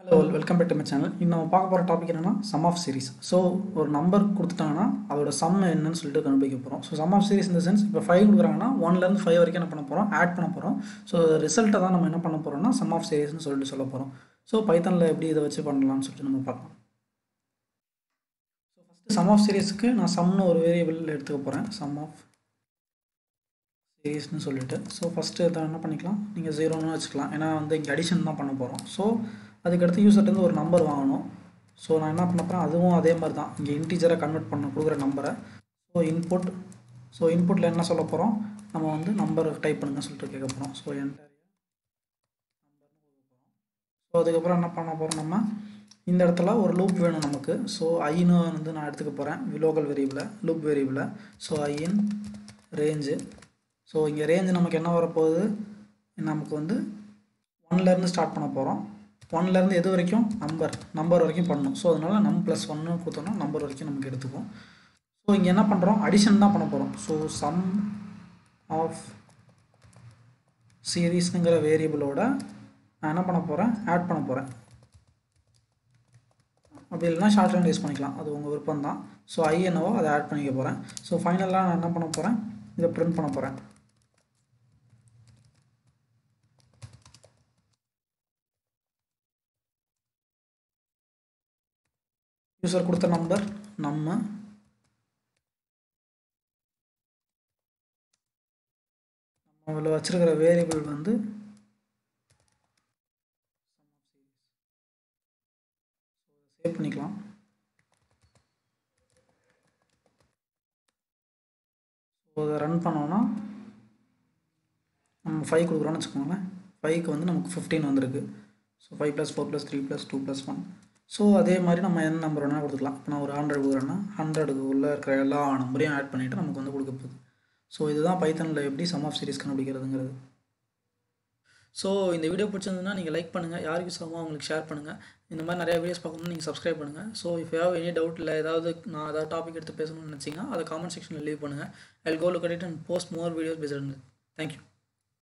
hello welcome back to my channel இன்னும் நம்ம பார்க்க போகிற டாபிக் என்னன்னா சம் ஆஃப் சீரிஸ் ஸோ ஒரு நம்பர் கொடுத்துட்டாங்கன்னா அதோட சம் என்னன்னு சொல்லிட்டு கண்டுபிடிக்க போகிறோம் ஸோ சம் ஆஃப் சீரிஸ் இந்த சென்ஸ் இப்போ ஃபைவ் கொடுக்குறாங்கன்னா ஒன்லேருந்து ஃபைவ் வரைக்கும் என்ன பண்ண போகிறோம் ஆட் பண்ண போகிறோம் ஸோ ரிசல்ட்டை தான் நம்ம என்ன பண்ண போகிறோம்னா சம் ஆஃப் சீரிஸ்னு சொல்லிட்டு சொல்ல போகிறோம் ஸோ பைத்தனில் எப்படி இதை வச்சு பண்ணலாம்னு சொல்லிட்டு நம்ம பார்க்கலாம் ஸோ ஃபஸ்ட்டு சம் ஆஃப் சீரிஸ்க்கு நான் சம்னு ஒரு வேரியபிள் எடுத்துக்க போகிறேன் சம் ஆஃப் சீரீஸ்னு சொல்லிட்டு ஸோ ஃபஸ்ட்டு இதை என்ன பண்ணிக்கலாம் நீங்கள் ஜீரோன்னு வச்சுக்கலாம் ஏன்னா வந்து இங்கே அடிஷன் தான் பண்ண போகிறோம் ஸோ அதுக்கடுத்து யூசர்ட்டேருந்து ஒரு நம்பர் வாங்கணும் ஸோ நான் என்ன பண்ண போகிறேன் அதுவும் அதே மாதிரி தான் இங்கே இன்டீஜரை கன்வெர்ட் பண்ண கொடுக்குற நம்பரை ஸோ இன்புட் ஸோ இன்புட்டில் என்ன சொல்ல போகிறோம் நம்ம வந்து நம்பர் டைப் பண்ணுங்க சொல்லிட்டு கேட்க போகிறோம் ஸோ என்டர் ஸோ அதுக்கப்புறம் என்ன பண்ண போகிறோம் நம்ம இந்த இடத்துல ஒரு லூப் வேணும் நமக்கு ஸோ ஐன்னு வந்து நான் எடுத்துக்க போகிறேன் லோக்கல் வேரியபிளை லூப் வேரியபிளை ஸோ ஐயின் ரேஞ்சு ஸோ இங்கே ரேஞ்சு நமக்கு என்ன வரப்போகுது நமக்கு வந்து ஒன்லேருந்து ஸ்டார்ட் பண்ண போகிறோம் ஒன்லேருந்து எது வரைக்கும் நம்பர் நம்பர் வரைக்கும் பண்ணணும் ஸோ அதனால் நம் ப்ளஸ் ஒன்று கொடுத்தோம்னா நம்பர் வரைக்கும் நமக்கு எடுத்துக்கும் ஸோ இங்கே என்ன பண்ணுறோம் அடிஷன் தான் பண்ண போகிறோம் ஸோ சம் ஆஃப் சீரீஸ்னுங்கிற வேரியபிளோட நான் என்ன பண்ண போகிறேன் ஆட் பண்ண போகிறேன் அப்படி இல்லைனா ஷார்ட் ஹேண்ட் யூஸ் பண்ணிக்கலாம் அது உங்கள் விருப்பம் தான் ஸோ ஐ என்னவோ அதை ஆட் பண்ணிக்க போகிறேன் ஸோ ஃபைனலாக நான் என்ன பண்ண போகிறேன் இதை பிரிண்ட் பண்ண போகிறேன் யூசர் கொடுத்த நம்பர் நம்ம நம்ம வச்சிருக்கிற வேரியபிள் வந்து சேவ் பண்ணிக்கலாம் ஸோ அதை ரன் பண்ணோன்னா நம்ம ஃபைவ் கொடுக்குறோன்னு வச்சுக்கோங்களேன் ஃபைவ்க்கு வந்து நமக்கு ஃபிஃப்டீன் வந்திருக்கு so five plus four plus three plus two plus one so அதே மாதிரி நம்ம என்ன நம்பர் வேணால் கொடுத்துக்கலாம் இப்போ நான் ஒரு ஹண்ட்ரட் கொடுக்குறேன்னா ஹண்ட்ரடுக்கு உள்ளே இருக்கிற எல்லா நம்பரையும் ஆட் பண்ணிவிட்டு நமக்கு வந்து கொடுக்க போகுது ஸோ இதுதான் பைத்தனில் எப்படி சம் ஆஃப் சீரிஸ் கண்டுபிடிக்கிறதுங்கிறது ஸோ இந்த வீடியோ பிடிச்சிருந்ததுன்னா நீங்கள் லைக் பண்ணுங்கள் யாருக்கு யூஸ் ஆகுமோ அவங்களுக்கு ஷேர் பண்ணுங்கள் இந்த மாதிரி நிறைய வீடியோஸ் பார்க்கணும்னு நீங்கள் சப்ஸ்கிரைப் பண்ணுங்கள் so if have any doubt இல்லை ஏதாவது நான் ஏதாவது டாபிக் எடுத்து பேசணும்னு நினச்சிங்கன்னா அதை காமெண்ட் செக்ஷனில் லீவ் பண்ணுங்கள் I go look at it and post more videos பேசுகிறது தேங்க்யூ